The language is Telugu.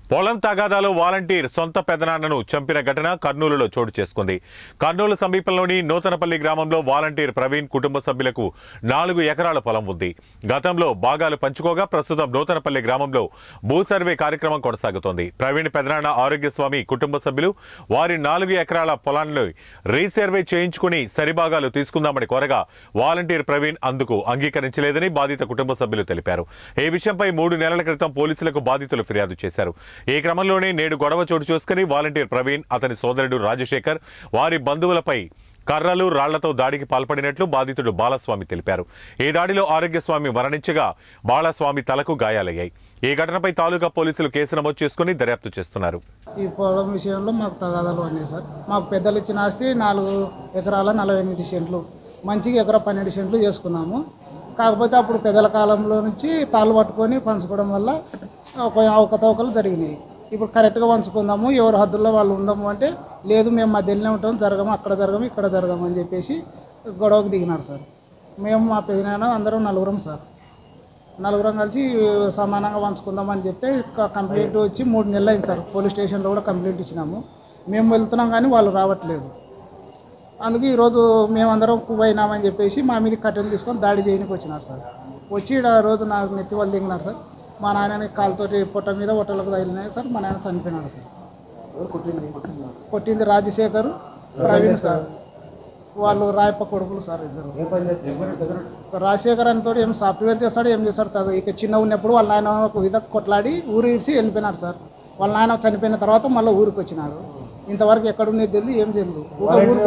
పొలం తగాదాలో వాలంటీర్ సొంత పెదనాన్నను చంపిన ఘటన కర్నూలులో చోటు చేసుకుంది కర్నూలు సమీపంలోని నూతనపల్లి గ్రామంలో వాలంటీర్ ప్రవీణ్ కుటుంబ సభ్యులకు నాలుగు ఎకరాల పొలం ఉంది గతంలో భాగాలు పంచుకోగా ప్రస్తుతం నూతనపల్లి గ్రామంలో భూ సర్వే కార్యక్రమం కొనసాగుతోంది ప్రవీణ్ పెదనాన్న ఆరోగ్యస్వామి కుటుంబ సభ్యులు వారి నాలుగు ఎకరాల పొలాన్ని రీసర్వే చేయించుకుని సరిభాగాలు తీసుకుందామని కోరగా వాలంటీర్ ప్రవీణ్ అందుకు అంగీకరించలేదని బాధిత కుటుంబ సభ్యులు తెలిపారు ఈ విషయంపై మూడు నెలల క్రితం పోలీసులకు బాధితులు ఫిర్యాదు చేశారు ఈ క్రమంలోనే నేడు గొడవ చోటు చేసుకుని వాలంటీర్ ప్రవీణ్ అతని సోదరుడు రాజశేఖర్ వారి బంధువులపై కర్రలు రాళ్లతో దాడికి పాల్పడినట్లు బాధితుడు బాలస్వామి తెలిపారు ఈ దాడిలో ఆరోగ్యస్వామి మరణించగా బాలస్వామి తలకు గాయాలయ్యాయి ఈ ఘటనపై తాలూకా పోలీసులు కేసు నమోదు చేసుకుని దర్యాప్తు చేస్తున్నారు ఈ పొలం విషయంలో మాకు తగాదాలు ఉన్నాయి సార్ మాకు పెద్దలు ఇచ్చిన ఆస్తి నాలుగు ఎకరాల నలభై ఎనిమిది సెంట్లు మంచిగా ఎకరా పన్నెండు సెంట్లు చేసుకున్నాము కాకపోతే అప్పుడు పెద్దల కాలంలో నుంచి తాళ్ళు పట్టుకొని పంచుకోవడం వల్ల ఒక అవకతవకలు జరిగినాయి ఇప్పుడు కరెక్ట్గా పంచుకుందాము ఎవరి హద్దుల్లో వాళ్ళు ఉందాము అంటే లేదు మేము మధ్యలోనే ఉంటాం జరగము అక్కడ జరగము ఇక్కడ జరగము అని చెప్పేసి గొడవకు దిగినారు సార్ మేము మా పెదనాన్న అందరం నలుగురం సార్ నలుగురం కలిసి సమానంగా పంచుకుందామని చెప్తే క- కంప్లైంట్ వచ్చి మూడు నెలలు అయింది సార్ పోలీస్ స్టేషన్లో కూడా కంప్లైంట్ ఇచ్చినాము మేము వెళ్తున్నాం కానీ వాళ్ళు రావట్లేదు అందుకే ఈరోజు మేమందరం పోయినామని చెప్పేసి మా మీద కట్టెలు తీసుకొని దాడి చేయడానికి వచ్చినారు సార్ వచ్చి ఈడ రోజు నాకు నెత్తి వాళ్ళు దిగినారు సార్ మా నాయనని కాలుతోటి పొట్ట మీద ఒట్టలకు తగిలినాయి సార్ మా నాయన చనిపోయినాడు సార్ కొట్టింది రాజశేఖర్ ప్రవీణ్ సార్ వాళ్ళు రాయప్ప కొడుకులు సార్ ఇద్దరు రాజశేఖర్ అని ఏం సాఫ్ట్వేర్ చేస్తాడు ఏం చేస్తాడు కాదు ఇక చిన్న ఉన్నప్పుడు వాళ్ళ నాయన ఒక విధంగా కొట్లాడి ఊరు ఇడిచి వెళ్ళిపోయినారు సార్ వాళ్ళ నాయన చనిపోయిన తర్వాత మళ్ళీ ఊరికి వచ్చినారు ఇంతవరకు ఎక్కడ ఉండేది తెలియదు ఏం తెలియదు ఒక ఊరికి